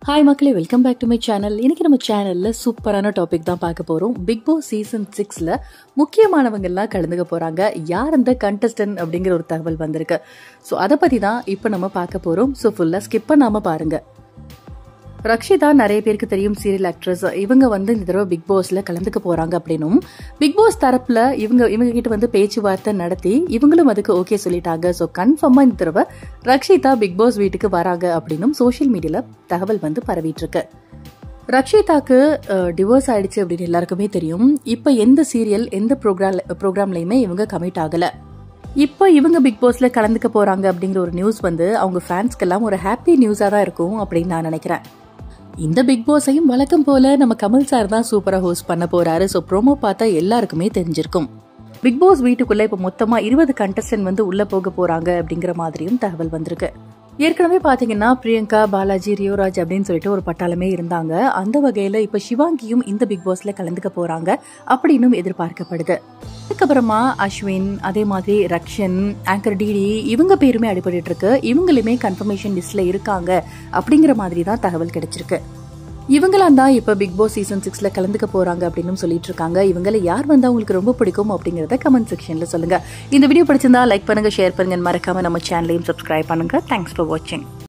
hi மக்களே welcome back to my channel இன்னைக்கு நம்ம சேனல்ல சூப்பரான டாபிக் தான் பார்க்க போறோம் பிக் பாஸ் சீசன் சிக்ஸ்ல முக்கியமானவங்க எல்லாம் கலந்துக்க போறாங்க யார் அந்த கண்டஸ்டன்ட் அப்படிங்கிற ஒரு தகவல் வந்திருக்கு ஸோ அதை பத்தி தான் இப்போ நம்ம பார்க்க போறோம் ஸோ ஃபுல்லா ஸ்கிப் பண்ணாம பாருங்க ரக்ஷிதா நிறைய பேருக்கு தெரியும் சீரியல் ஆக்ட்ரஸ் இவங்க வந்து இந்த தடவை பிக் பாஸ்ல கலந்துக்க போறாங்க அப்படின்னும் பிக் பாஸ் தரப்புல இவங்க இவங்க கிட்ட வந்து பேச்சுவார்த்தை நடத்தி இவங்களும் அதுக்கு ஓகே சொல்லிட்டாங்க ஸோ கன்ஃபார்மா இந்த தடவை ரக்ஷிதா பிக் பாஸ் வீட்டுக்கு வராங்க அப்படின்னும் சோஷியல் மீடியால தகவல் வந்து பரவிட்டு இருக்கு ரக்ஷிதாக்கு டிவோர்ஸ் ஆயிடுச்சு அப்படின்னு எல்லாருக்குமே தெரியும் இப்போ எந்த சீரியல் எந்த ப்ரோக்ராம் ப்ரோக்ராம்லையுமே இவங்க கமிட் ஆகல இப்போ இவங்க பிக் பாஸ்ல கலந்துக்க போறாங்க அப்படிங்கிற ஒரு நியூஸ் வந்து அவங்க ஃபேன்ஸ்க்கெல்லாம் ஒரு ஹாப்பி நியூஸா தான் இருக்கும் அப்படின்னு நான் நினைக்கிறேன் இந்த பிக் பாஸையும் வழக்கம் போல நம்ம கமல் சார் தான் சூப்பரா ஹோஸ்ட் பண்ண போறாரு ஸோ ப்ரோமோ பார்த்தா எல்லாருக்குமே தெரிஞ்சிருக்கும் பிக் பாஸ் வீட்டுக்குள்ள இப்போ மொத்தமா இருபது கண்டஸ்டன்ட் வந்து உள்ள போக போறாங்க அப்படிங்கிற மாதிரியும் தகவல் வந்திருக்கு ஏற்கனவே பாத்தீங்கன்னா பிரியங்கா பாலாஜி ரியோராஜ் அப்படின்னு சொல்லிட்டு ஒரு பட்டாளமே இருந்தாங்க அந்த வகையில இப்ப சிவாங்கியும் இந்த பிக் பாஸ்ல கலந்துக்க போறாங்க அப்படின்னும் எதிர்பார்க்கப்படுது அதுக்கப்புறமா அஸ்வின் அதே மாதிரி ரக்ஷன் ஆங்கர் டிடி இவங்க பேருமே அடிபட்டு இருக்கு இவங்களுமே கன்ஃபர்மேஷன் லிஸ்ட்ல இருக்காங்க அப்படிங்கிற மாதிரி தான் தகவல் கிடைச்சிருக்கு இவங்களாம் தான் இப்போ பிக் பாஸ் சீசன் சிக்ஸ்ல கலந்துக்க போறாங்க அப்படின்னு சொல்லிட்டு இருக்காங்க இவங்கள யார் வந்தா உங்களுக்கு ரொம்ப பிடிக்கும் அப்படிங்கறத கமெண்ட் செக்ஷன்ல சொல்லுங்க இந்த வீடியோ பிடிச்சிருந்தா லைக் பண்ணுங்க ஷேர் பண்ணுங்க மறக்காம நம்ம சேனலையும் சப்ஸ்கிரைப் பண்ணுங்க தேங்க்ஸ் ஃபார் வாட்சிங்